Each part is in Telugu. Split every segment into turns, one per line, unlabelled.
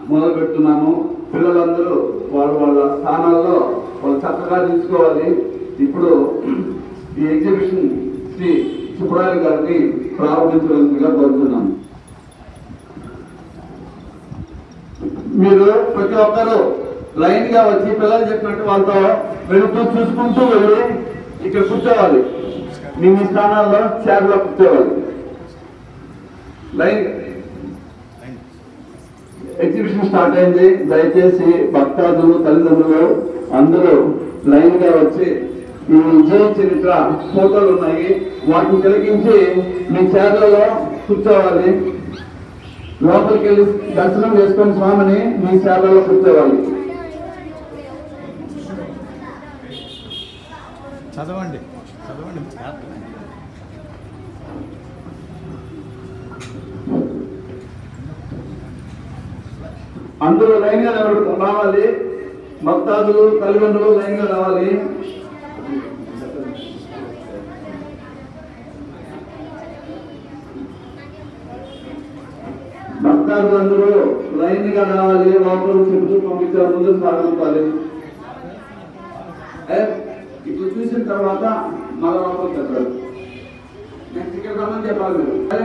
మొదలు పెడుతున్నాము పిల్లలందరూ వాళ్ళ వాళ్ళ స్థానాల్లో వాళ్ళు చక్కగా తీసుకోవాలి ఇప్పుడు ఈ ఎగ్జిబిషన్ శ్రీ సుబ్రాయలు గారిని ప్రారంభించవలసిందిగా కోరుతున్నాము మీరు ప్రతి ఒక్కరూ లైన్ గా వచ్చి పిల్లలు చెప్పినట్టు వాళ్ళతో వెళుతూ చూసుకుంటూ వెళ్ళి ఇక్కడ కూర్చోవాలి మీ మీ స్థానాల్లో చైర్లో కూర్చోవాలి లైన్ ఎగ్జిబిషన్ స్టార్ట్ అయింది దయచేసి భక్తాదులు తల్లిదండ్రులు అందరూ లైన్ గా వచ్చి ఈ విజయ చరిత్ర ఫోటోలు ఉన్నాయి వాటిని తిలకించి మీ చైర్లలో కూర్చోవాలి లోపలికి వెళ్ళి దర్శనం చేసుకొని స్వామిని మీ సేవలో కూర్చోవాలి
చదవండి చదవండి
అందరూ లైన్ గా నిలబడు- రావాలి భక్తాదులు తల్లిదండ్రులు లైన్ గా రావాలి భక్తాదులు అందరూ లైన్ గా రావాలి లోపల చెబుతూ పంపించాలి ముందు సాగుతాలి ఏ, ఇట్లా చూసిన తర్వాత మళ్ళా లోపలికి వెళ్తారు నెక్స్ట్ ఇక్కడ రమ్మని చెప్పాలి మీరు అరే,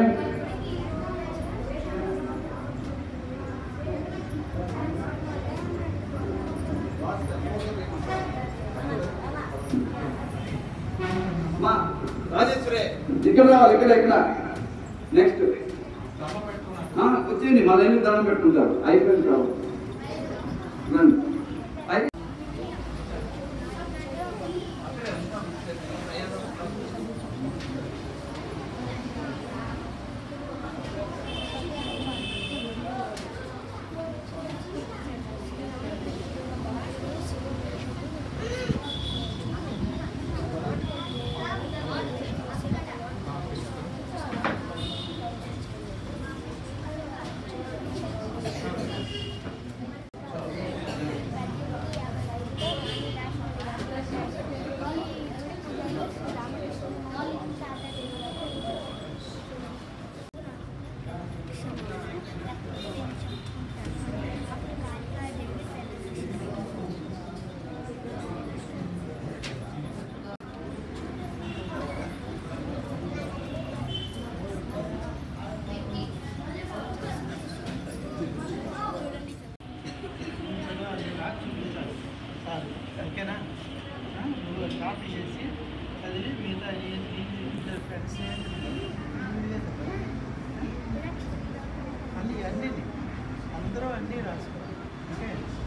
మా రాజేశ్వరే ఇక్కడ రావాలి ఇక్కడ ఇక్కడ నెక్స్ట్ వచ్చేయండి మా లైన్ దండం పెట్టుకుంటారు అయిపోయింది రావు రండి అయి-
ఓకేనా నువ్వు కాపీ చేసి చదివి మిగతా ఏంటి ఇద్దరు ఫ్రెండ్స్ అన్నీ అన్నీ అందరూ అన్నీ రాసుకో ఓకే